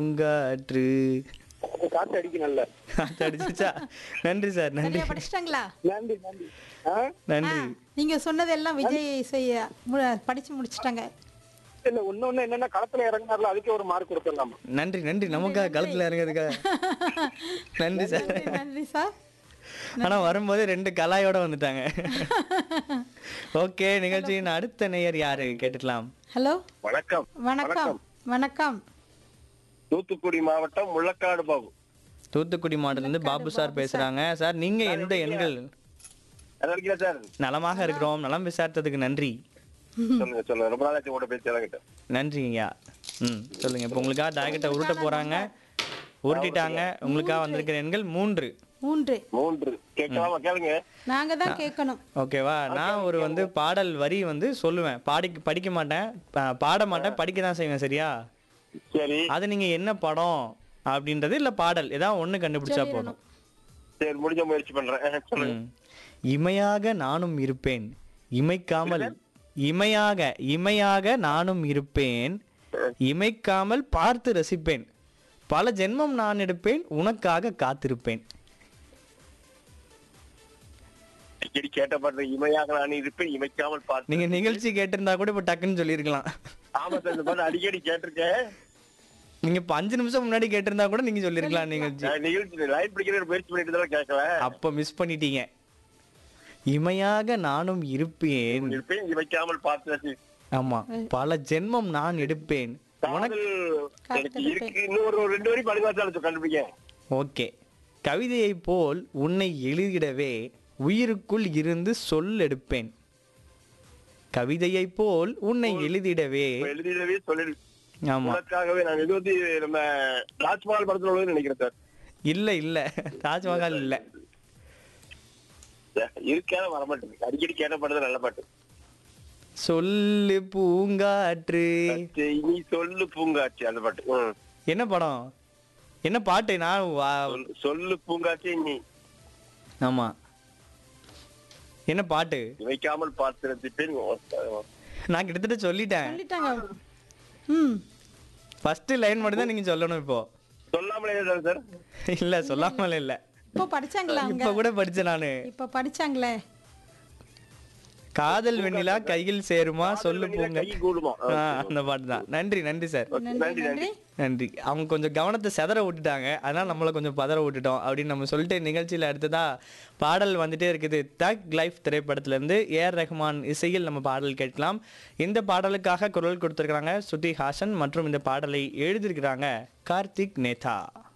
பூங்காற்று காத்து அடிக்கணும்ல காத்து அடிச்சுச்சா நன்றி சார் நன்றி சரியா படிச்சிட்டாங்களா நன்றி நன்றி ஆ? நன்றி நீங்க சொன்னதெல்லாம் விஜய் செய்ய மு- படிச்சு முடிச்சிட்டாங்க இல்ல ஒண்ணு என்னன்னா களத்துல இறங்கினார்ல அதுக்கே ஒரு மார்க் கொடுத்துடலாமா நன்றி நன்றி நமக்காக களத்துல இறங்குறதுக்காக நன்றி சார் நன்றி, நன்றி சார் ஆனா வரும்போது ரெண்டு கலாயோட வந்துட்டாங்க ஓகே நிகழ்ச்சியின் அடுத்த நேயர் யாரு கேட்டுக்கலாம் ஹலோ வணக்கம் வணக்கம் வணக்கம் தூத்துக்குடி மாவட்டம் முள்ளக்காடு பாபு தூத்துக்குடி மாவட்டத்துல இருந்து பாபு சார் பேசுறாங்க சார் நீங்க எந்த எண்கள் நல்லா இருக்கீங்களா சார் நலமாக இருக்கிறோம் நலம் விசாரித்ததுக்கு நன்றி சொல்லுங்க சொல்லுங்க ரொம்ப நாளாச்சு கூட பேசி இறங்கிட்ட நன்றி ஐயா ம் சொல்லுங்க இப்போ உங்களுக்காக டாக்கெட்டை உருட்ட போறாங்க உருட்டிட்டாங்க உங்களுக்காக வந்திருக்கிற எண்கள் மூன்று மூன்று மூன்று கேட்கலாமா கேளுங்க நாங்க தான் கேட்கணும் ஓகேவா நான் ஒரு வந்து பாடல் வரி வந்து சொல்லுவேன் பாடி படிக்க மாட்டேன் பா- பாட மாட்டேன் படிக்க தான் செய்வேன் சரியா சரி அது நீங்க என்ன படம் அப்படின்றது இல்ல பாடல் ஏதாவது ஒண்ணு கண்டுபிடிச்சா போதும் சரி முடிஞ்ச முயற்சி பண்றேன் சொல்லுங்க ம். இமையாக நானும் இருப்பேன் இமைக்காமல் இமையாக இமையாக நானும் இருப்பேன் இமைக்காமல் பார்த்து ரசிப்பேன் பல ஜென்மம் நான் எடுப்பேன் உனக்காக காத்திருப்பேன் அடிக்கடி கேட்ட பாட்டு இமையாக நான் இருப்பேன் இமைக்காமல் பார்த்து நீங்க நிகழ்ச்சி கேட்டிருந்தா கூட இப்ப டக்குன்னு சொல்லியிருக்கலாம் ஆமா சார் இந்த பாட்டு அடிக்கடி கேட்டிருக்கேன் நீங்க இப்ப அஞ்சு நிமிஷம் முன்னாடி கேட்டிருந்தா கூட நீங்க சொல்லியிருக்கலாம் நிகழ்ச்சி நான் நிகழ்ச்சி லைன் பிடிக்கிற முயற்சி பண்ணிட்டு தான் கேட்கல அப்ப மிஸ் பண்ணிட்டீங்க இமையாக நானும் இருப்பேன் இருப்பேன் இமைக்காமல் பார்த்து ரசி. ஆமா பல ஜென்மம் நான் எடுப்பேன் காதல் எனக்கு இருக்கு இன்னொரு ஒரு ரெண்டு வரி படுங்க சார் கண்டுபிடிக்க ஓகே கவிதையைப் போல் உன்னை எழுதிடவே உயிருக்குள் இருந்து சொல் எடுப்பேன் கவிதையைப் போல் உன்னை எழுதிடவே எழுதிடவே சொல்லிடு ஆமா உனக்காகவே நான் இது வந்து நம்ம ராஜ்மஹால் படத்துல உள்ளதுன்னு நினைக்கிறேன் சார் இல்ல இல்ல தாஜ்மஹால் இல்ல இருக்காத வர மாட்டேங்குது அடிக்கடி கேட்ட பாட்டு நல்ல பாட்டு சொல்லு பூங்காற்று சரி, நீ சொல்லு பூங்காட்சி அந்த பாட்டு ம். என்ன படம் என்ன பாட்டு நான் வா- சொல்லு- சொல்லு பூங்காட்சி நீ ஆமா என்ன பாட்டு வைக்காமல் பார்த்து ரசிப்பேன் நான் கிட்டத்தட்ட சொல்லிட்டேன் சொல்லிட்டாங்க ம் ஃபர்ஸ்ட் லைன் மட்டும் தான் நீங்க சொல்லணும் இப்போ சொல்லாமலே சார் சார் இல்ல சொல்லாமல் இல்ல இப்போ படிச்சாங்களா அவங்க இப்ப கூட படிச்சேன் நானு இப்போ படிச்சாங்களே காதல் வெண்ணிலா கையில் சேருமா சொல்லு பூங்க கை கூடுமா ஆ, அந்த பாட்டு தான் நன்றி நன்றி சார் நன்றி நன்றி நன்றி அவங்க கொஞ்சம் கவனத்தை செதற விட்டுட்டாங்க அதனால நம்மள கொஞ்சம் பதற விட்டுட்டோம் அப்படின்னு நம்ம சொல்லிட்டு நிகழ்ச்சியில் அடுத்ததா பாடல் வந்துட்டே இருக்குது தக் லைஃப் திரைப்படத்துல இருந்து ஏஆர் ரஹ்மான் இசையில் நம்ம பாடல் கேட்கலாம் இந்த பாடலுக்காக குரல் கொடுத்திருக்கிறாங்க சுட்டி ஹாசன் மற்றும் இந்த பாடலை எழுதியிருக்கிறாங்க கார்த்திக் நேதா